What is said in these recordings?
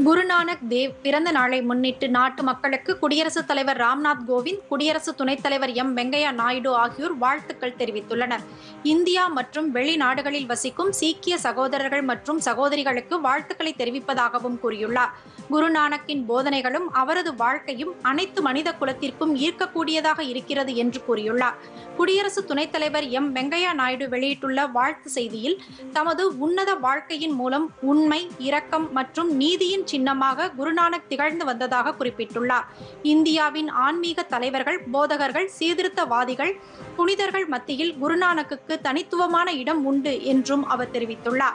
குருநானக் தேவ் பிறந்த நாளை முன்னிட்டு நாட்டு மக்களுக்கு குடியரசுத் தலைவர் ராம்நாத் கோவிந்த் குடியரசு துணைத் தலைவர் எம் வெங்கையா நாயுடு ஆகியோர் வாழ்த்துக்கள் தெரிவித்துள்ளனர் இந்தியா மற்றும் வெளிநாடுகளில் வசிக்கும் சீக்கிய சகோதரர்கள் மற்றும் சகோதரிகளுக்கு வாழ்த்துக்களை தெரிவிப்பதாகவும் கூறியுள்ளார் குருநானக்கின் போதனைகளும் அவரது வாழ்க்கையும் அனைத்து மனித குலத்திற்கும் ஈர்க்கக்கூடியதாக இருக்கிறது என்று கூறியுள்ளார் குடியரசு துணைத் தலைவர் எம் வெங்கையா நாயுடு வெளியிட்டுள்ள வாழ்த்து செய்தியில் தமது உன்னத வாழ்க்கையின் மூலம் உண்மை இரக்கம் மற்றும் நீதியின் சின்னமாக குருநானக் திகழ்ந்து வந்ததாக குறிப்பிட்டுள்ளார் இந்தியாவின் ஆன்மீக தலைவர்கள் போதகர்கள் சீர்திருத்தவாதிகள் புனிதர்கள் மத்தியில் குருநானக்குக்கு தனித்துவமான இடம் உண்டு என்றும் அவர் தெரிவித்துள்ளார்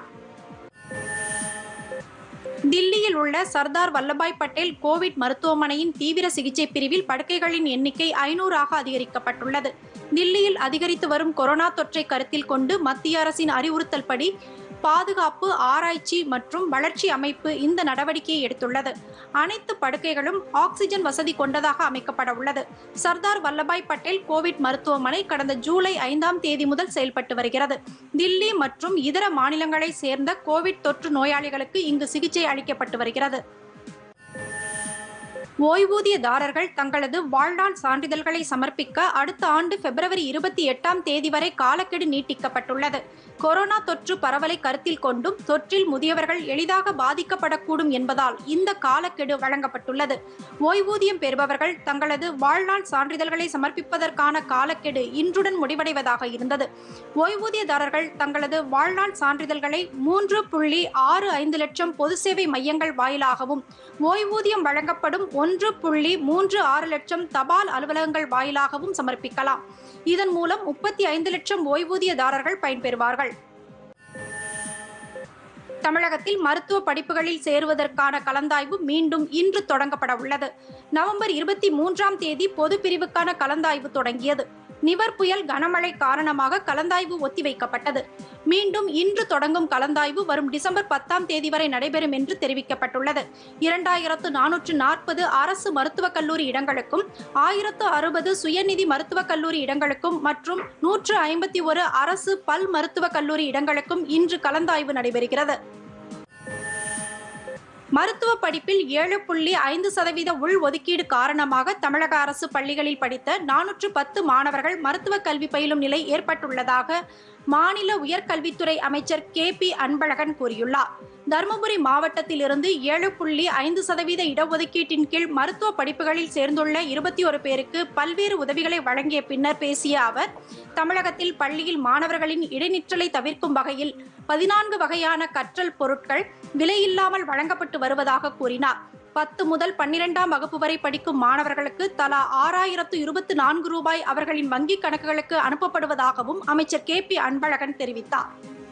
தில்லியில் உள்ள சர்தார் வல்லபாய் பட்டேல் கோவிட் மருத்துவமனையின் தீவிர சிகிச்சை பிரிவில் படுக்கைகளின் எண்ணிக்கை ஐநூறாக அதிகரிக்கப்பட்டுள்ளது தில்லியில் அதிகரித்து வரும் கொரோனா தொற்றை கருத்தில் கொண்டு மத்திய அரசின் அறிவுறுத்தல்படி பாதுகாப்பு ஆராய்ச்சி மற்றும் வளர்ச்சி அமைப்பு இந்த நடவடிக்கையை எடுத்துள்ளது அனைத்து படுக்கைகளும் ஆக்சிஜன் வசதி கொண்டதாக அமைக்கப்பட உள்ளது சர்தார் வல்லபாய் பட்டேல் கோவிட் மருத்துவமனை கடந்த ஜூலை ஐந்தாம் தேதி முதல் செயல்பட்டு வருகிறது தில்லி மற்றும் இதர மாநிலங்களை சேர்ந்த கோவிட் தொற்று நோயாளிகளுக்கு இங்கு சிகிச்சை அளிக்கப்பட்டு வருகிறது ஓய்வூதியதாரர்கள் தங்களது வாழ்நாள் சான்றிதழ்களை சமர்ப்பிக்க அடுத்த ஆண்டு பிப்ரவரி இருபத்தி எட்டாம் தேதி வரை காலக்கெடு நீட்டிக்கப்பட்டுள்ளது கொரோனா தொற்று பரவலை கருத்தில் கொண்டும் தொற்றில் முதியவர்கள் எளிதாக பாதிக்கப்படக்கூடும் என்பதால் இந்த காலக்கெடு வழங்கப்பட்டுள்ளது ஓய்வூதியம் பெறுபவர்கள் தங்களது வாழ்நாள் சான்றிதழ்களை சமர்ப்பிப்பதற்கான காலக்கெடு இன்றுடன் முடிவடைவதாக இருந்தது ஓய்வூதியதாரர்கள் தங்களது வாழ்நாள் சான்றிதழ்களை மூன்று புள்ளி ஆறு ஐந்து லட்சம் பொது சேவை மையங்கள் வாயிலாகவும் ஓய்வூதியம் வழங்கப்படும் ஒன்று புள்ளி மூன்று ஆறு லட்சம் தபால் அலுவலகங்கள் வாயிலாகவும் சமர்ப்பிக்கலாம் இதன் மூலம் முப்பத்தி ஐந்து லட்சம் ஓய்வூதியதாரர்கள் பயன்பெறுவார்கள் தமிழகத்தில் மருத்துவ படிப்புகளில் சேருவதற்கான கலந்தாய்வு மீண்டும் இன்று தொடங்கப்பட உள்ளது நவம்பர் இருபத்தி மூன்றாம் தேதி பொது பிரிவுக்கான கலந்தாய்வு தொடங்கியது நிவர் புயல் கனமழை காரணமாக கலந்தாய்வு ஒத்திவைக்கப்பட்டது மீண்டும் இன்று தொடங்கும் கலந்தாய்வு வரும் டிசம்பர் பத்தாம் தேதி வரை நடைபெறும் என்று தெரிவிக்கப்பட்டுள்ளது இரண்டாயிரத்து நானூற்று நாற்பது அரசு மருத்துவக் கல்லூரி இடங்களுக்கும் ஆயிரத்து அறுபது சுயநிதி மருத்துவக் கல்லூரி இடங்களுக்கும் மற்றும் நூற்று ஐம்பத்தி ஒரு அரசு பல் மருத்துவக் கல்லூரி இடங்களுக்கும் இன்று கலந்தாய்வு நடைபெறுகிறது மருத்துவ படிப்பில் ஏழு புள்ளி ஐந்து சதவீத உள் ஒதுக்கீடு காரணமாக தமிழக அரசு பள்ளிகளில் படித்த நானூற்று பத்து மாணவர்கள் மருத்துவ கல்வி பயிலும் நிலை ஏற்பட்டுள்ளதாக மாநில உயர்கல்வித்துறை அமைச்சர் கே பி அன்பழகன் கூறியுள்ளார் தருமபுரி மாவட்டத்தில் இருந்து ஏழு புள்ளி ஐந்து சதவீத இடஒதுக்கீட்டின் கீழ் மருத்துவ படிப்புகளில் சேர்ந்துள்ள இருபத்தி ஒரு பேருக்கு பல்வேறு உதவிகளை வழங்கிய பின்னர் பேசிய அவர் தமிழகத்தில் பள்ளியில் மாணவர்களின் இடைநிற்றலை தவிர்க்கும் வகையில் பதினான்கு வகையான கற்றல் பொருட்கள் விலையில்லாமல் வழங்கப்பட்டு வருவதாக கூறினார் பத்து முதல் பன்னிரெண்டாம் வகுப்பு வரை படிக்கும் மாணவர்களுக்கு தலா ஆறாயிரத்து இருபத்தி நான்கு ரூபாய் அவர்களின் வங்கிக் கணக்குகளுக்கு அனுப்பப்படுவதாகவும் அமைச்சர் கே பி அன்பழகன் தெரிவித்தார்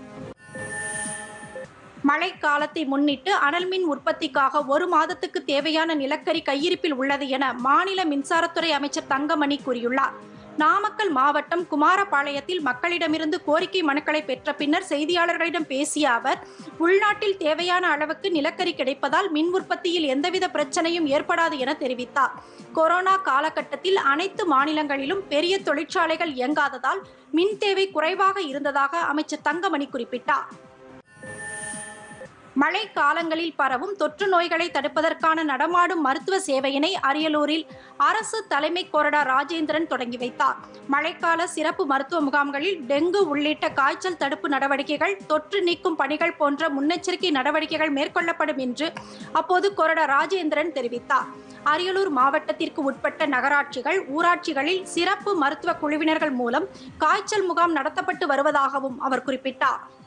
மழை காலத்தை முன்னிட்டு அனல் மின் உற்பத்திக்காக ஒரு மாதத்துக்கு தேவையான நிலக்கரி கையிருப்பில் உள்ளது என மாநில மின்சாரத்துறை அமைச்சர் தங்கமணி கூறியுள்ளார் நாமக்கல் மாவட்டம் குமாரபாளையத்தில் மக்களிடமிருந்து கோரிக்கை மனுக்களை பெற்ற பின்னர் செய்தியாளர்களிடம் பேசிய அவர் உள்நாட்டில் தேவையான அளவுக்கு நிலக்கரி கிடைப்பதால் மின் உற்பத்தியில் எந்தவித பிரச்சனையும் ஏற்படாது என தெரிவித்தார் கொரோனா காலகட்டத்தில் அனைத்து மாநிலங்களிலும் பெரிய தொழிற்சாலைகள் இயங்காததால் மின் தேவை குறைவாக இருந்ததாக அமைச்சர் தங்கமணி குறிப்பிட்டார் மழை காலங்களில் பரவும் தொற்று நோய்களை தடுப்பதற்கான நடமாடும் மருத்துவ சேவையினை அரியலூரில் அரசு தலைமை கொறடா ராஜேந்திரன் தொடங்கி வைத்தார் மழைக்கால சிறப்பு மருத்துவ முகாம்களில் டெங்கு உள்ளிட்ட காய்ச்சல் தடுப்பு நடவடிக்கைகள் தொற்று நீக்கும் பணிகள் போன்ற முன்னெச்சரிக்கை நடவடிக்கைகள் மேற்கொள்ளப்படும் என்று அப்போது கொறடா ராஜேந்திரன் தெரிவித்தார் அரியலூர் மாவட்டத்திற்கு உட்பட்ட நகராட்சிகள் ஊராட்சிகளில் சிறப்பு மருத்துவ குழுவினர்கள் மூலம் காய்ச்சல் முகாம் நடத்தப்பட்டு வருவதாகவும் அவர் குறிப்பிட்டார்